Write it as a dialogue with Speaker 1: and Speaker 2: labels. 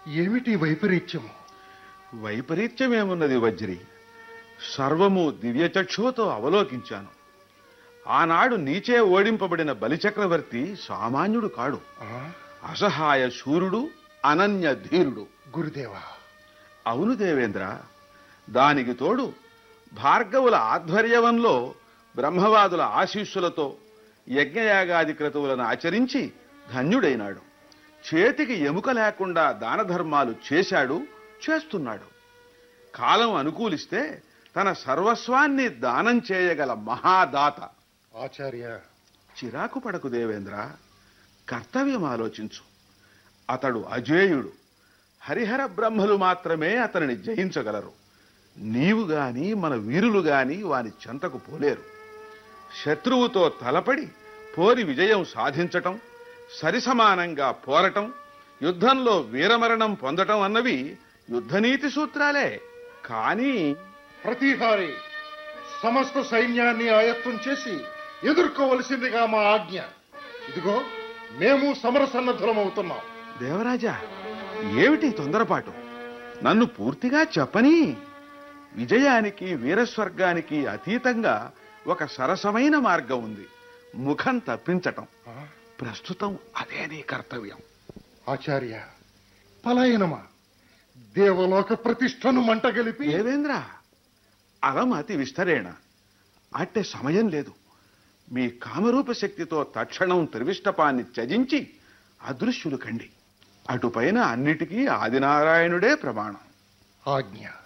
Speaker 1: ఏమిటి వైపరీత్యము
Speaker 2: వైపరీత్యమేమున్నది వజ్రి సర్వము దివ్యచక్షువుతో అవలోకించాను ఆనాడు నీచే ఓడింపబడిన బలిచక్రవర్తి సామాన్యుడు కాడు
Speaker 1: ఆ,
Speaker 2: అసహాయ శూరుడు అనన్య ధీరుడు
Speaker 1: గురుదేవా
Speaker 2: అవును దేవేంద్ర దానికి తోడు భార్గవుల ఆధ్వర్యంలో బ్రహ్మవాదుల ఆశీస్సులతో యజ్ఞయాగాది క్రతువులను ఆచరించి ధన్యుడైనాడు చేతికి ఎముక లేకుండా దాన ధర్మాలు చేశాడు చేస్తున్నాడు కాలం అనుకూలిస్తే తన సర్వస్వాన్ని దానం చేయగల మహాదాత
Speaker 1: ఆచార్య
Speaker 2: చిరాకు పడకు దేవేంద్ర కర్తవ్యం ఆలోచించు అతడు అజేయుడు హరిహర బ్రహ్మలు మాత్రమే అతనిని జయించగలరు నీవు గాని మన వీరులు గాని వాని చెంతకు పోలేరు శత్రువుతో తలపడి పోరి విజయం సాధించటం సరిసమానంగా పోరటం యుద్ధంలో వీరమరణం పొందటం అన్నవి యుద్ధనీతి సూత్రాలే కానీ
Speaker 1: ప్రతిహారి సమస్త సైన్యాన్ని ఆయత్తం చేసి ఎదుర్కోవలసిందిగా మా ఆజ్ఞ ఇదిగో మేము సమరసన్నద్ధులమవుతున్నాం
Speaker 2: దేవరాజా ఏమిటి తొందరపాటు నన్ను పూర్తిగా చెప్పని విజయానికి వీరస్వర్గానికి అతీతంగా ఒక సరసమైన మార్గం ఉంది ముఖం తప్పించటం
Speaker 1: ఆ,
Speaker 2: ప్రస్తుతం అదే నీ కర్తవ్యం
Speaker 1: ఆచార్య పలాయనమా దేవలోక ప్రతిష్టను మంటగలిపి
Speaker 2: దేవేంద్ర అలం అతి విస్తరేణ అట్టే సమయం లేదు మీ కామరూప శక్తితో తక్షణం త్రివిష్టపాన్ని త్యజించి అదృశ్యులు కండి అటుపైన అన్నిటికీ ఆదినారాయణుడే ప్రమాణం
Speaker 1: ఆజ్ఞ